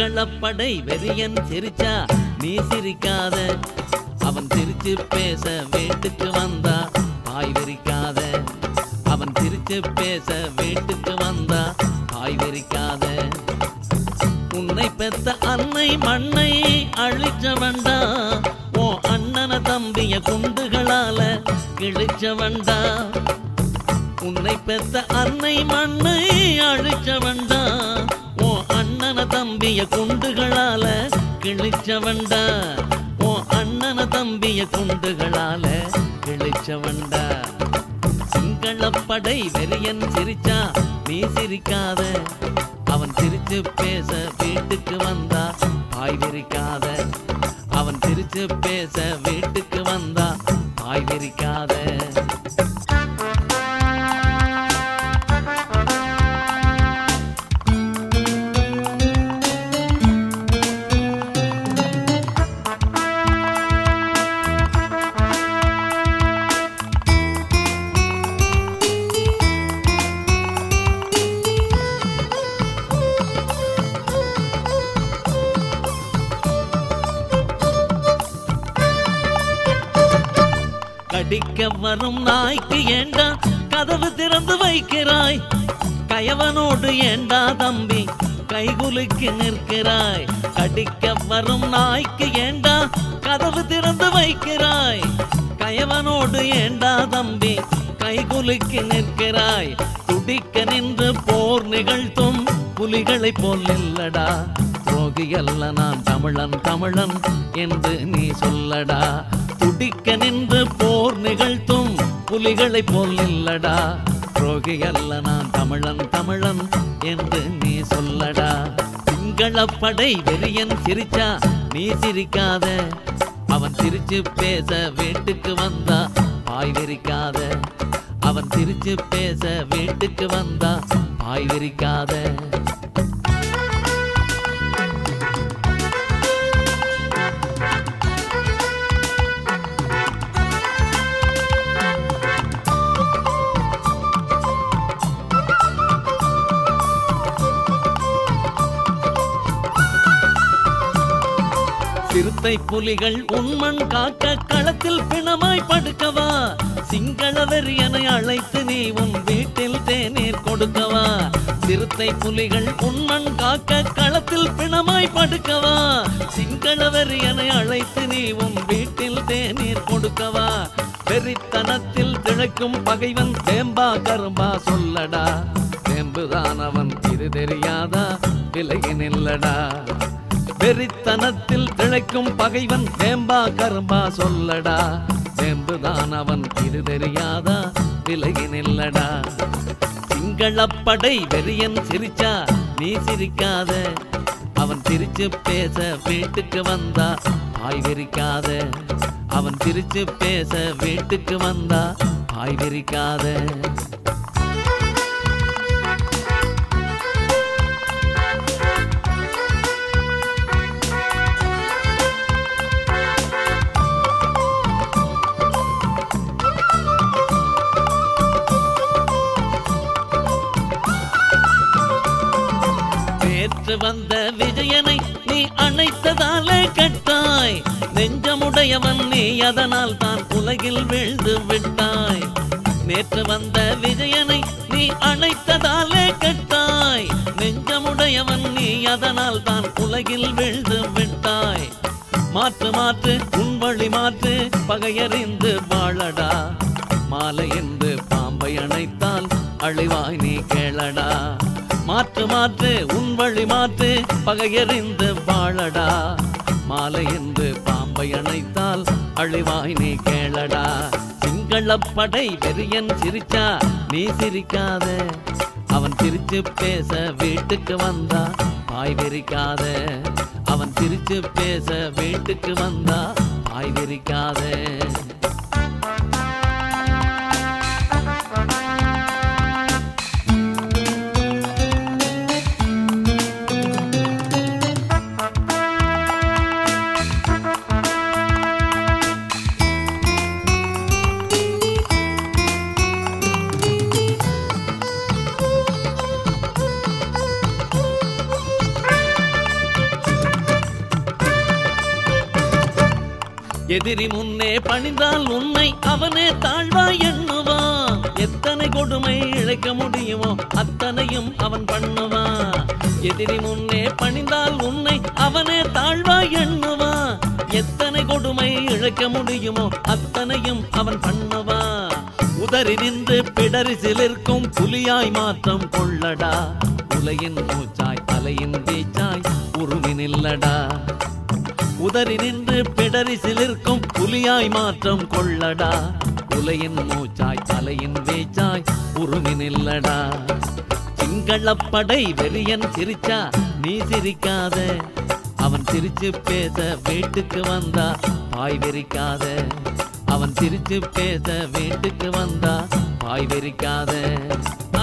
சிங்களப்படை வெறியன் சிரிச்சா நீ சிரிக்காத அவன் சிரிச்சு பேச வீட்டுக்கு வந்தா பாய் விரிக்காத அவன் சிரிச்சு பேச வீட்டுக்கு வந்தா பாய் விரிக்காத உன்னை பெத்த அன்னை மண்ணை அழிச்சவன்டா ஓ அண்ணன தம்பிய குண்டுகளால கிழிச்சவன்டா உன்னை பெத்த அன்னை மண்ணை அழிச்சவன்டா ஓ அண்ணன தம்பிய குண்டுகளால கிழிச்சவன்டா ஓ அண்ணன தம்பிய குண்டுகளால கிழிச்சவன்டா சிங்களப்படை வெறியன் சிரிச்சா நீ சிரிக்காத அவன் சிரிச்சு பேச வீட்டுக்கு வந்தா பாய் விரிக்காத அவன் சிரிச்சு பேச வீட்டுக்கு வந்தா பாய் விரிக்காத கடிக்க வரும் நாய்க்கு ஏண்டா கதவு திறந்து வைக்கிறாய் கயவனோடு ஏண்டா தம்பி கைகுலுக்கி நிற்கிறாய் கடிக்க வரும் நாய்க்கு ஏண்டா கதவு திறந்து வைக்கிறாய் கயவனோடு ஏண்டா தம்பி கைகுலுக்கி நிற்கிறாய் துடிக்க நின்று போர் நிகழ்த்தும் புலிகளைப் போல் இல்லடா துரோகியல்ல நான் தமிழன் தமிழன் என்று நீ சொல்லடா துடிக்க நின்று போர் நிகழ்த்தும் புலிகளைப் போல் இல்லடா துரோகி அல்ல நான் தமிழன் தமிழன் என்று நீ சொல்லடா சிங்களப்படை வெறியன் சிரிச்சா நீ சிரிக்காத அவன் சிரிச்சு பேச வீட்டுக்கு வந்தா பாய் விரிக்காத அவன் சிரிச்சு பேச வீட்டுக்கு வந்தா பாய் விரிக்காத சிறுத்தை புலிகள் உண்மண் காக்க களத்தில் பிணமாய் படுக்கவா சிங்கள வெறியனை அழைத்து நீ உன் வீட்டில் தேநீர் கொடுக்கவா சிறுத்தை புலிகள் உண்மண் காக்க களத்தில் பிணமாய் படுக்கவா சிங்கள வெறியனை அழைத்து நீ உன் வீட்டில் தேநீர் கொடுக்கவா வெறித்தனத்தில் திளைக்கும் பகைவன் தேம்பா கரும்பா சொல்லடா தேம்புதான் அவன் இது தெரியாதா விலகி நில்லடா வெறித்தனத்தில் திளைக்கும் பகைவன் வேம்பா கரும்பா சொல்லடா வேம்புதான் அவன் இது தெரியாதா விலகி நில்லடா சிங்களப்படை வெறியன் சிரிச்சா நீ சிரிக்காத அவன் சிரிச்சு பேச வீட்டுக்கு வந்தா பாய் விரிக்காத அவன் சிரிச்சு பேச வீட்டுக்கு வந்தா பாய் விரிக்காத நேற்று வந்த விஜயனை நீ அணைத்ததாலே கட்டாய் நெஞ்சமுடையவன் நீ அதனால் தான் உலகில் வீழ்ந்து விட்டாய் நேற்று வந்த விஜயனை நீ அணைத்ததாலே கட்டாய் நெஞ்சமுடையவன் நீ அதனால் தான் உலகில் வீழ்ந்து விட்டாய் மாற்று மாற்று உன் வழி மாற்று பகையறிந்து வாழடா மாலை என்று பாம்பை அணைத்தால் அழிவாய் நீ கேளடா மாற்று மாற்று உன் வழி மாற்று பகையறிந்து வாழடா மாலை என்று பாம்பை அணைத்தால் அழிவாய் நீ கேளடா சிங்களப்படை வெறியன் சிரிச்சா நீ சிரிக்காத அவன் சிரிச்சு பேச வீட்டுக்கு வந்தா பாய் விரிக்காத அவன் சிரிச்சு பேச வீட்டுக்கு வந்தா பாய் விரிக்காத எதிரி முன்னே பணிந்தால் உன்னை அவனே தாழ்வாய் எண்ணுவான் எத்தனை கொடுமை இழைக்க முடியுமோ அத்தனையும் அவன் பண்ணுவான் எதிரி முன்னே பணிந்தால் உன்னை அவனே தாழ்வாய் எண்ணுவான் எத்தனை கொடுமை இழைக்க முடியுமோ அத்தனையும் அவன் பண்ணுவான் உதறி நின்று பிடரி சிலிர்க்கும் புலியாய் மாற்றம் கொள்ளடா உலையின் மூச்சாய் தலையின் வீச்சாய் உருவி நில்லடா உதறி நின்று பிடரி சிலிர்க்கும் புலியாய் மாற்றம் கொள்ளடா உலையின் மூச்சாய் தலையின் வீச்சாய் உருவி நில்லடா சிங்களப்படை வெறியன் சிரிச்சா நீ சிரிக்காத அவன் சிரிச்சு பேச வீட்டுக்கு வந்தா பாய் வெறிக்காத அவன் சிரிச்சு பேச வீட்டுக்கு வந்தா பாய் வெறிக்காத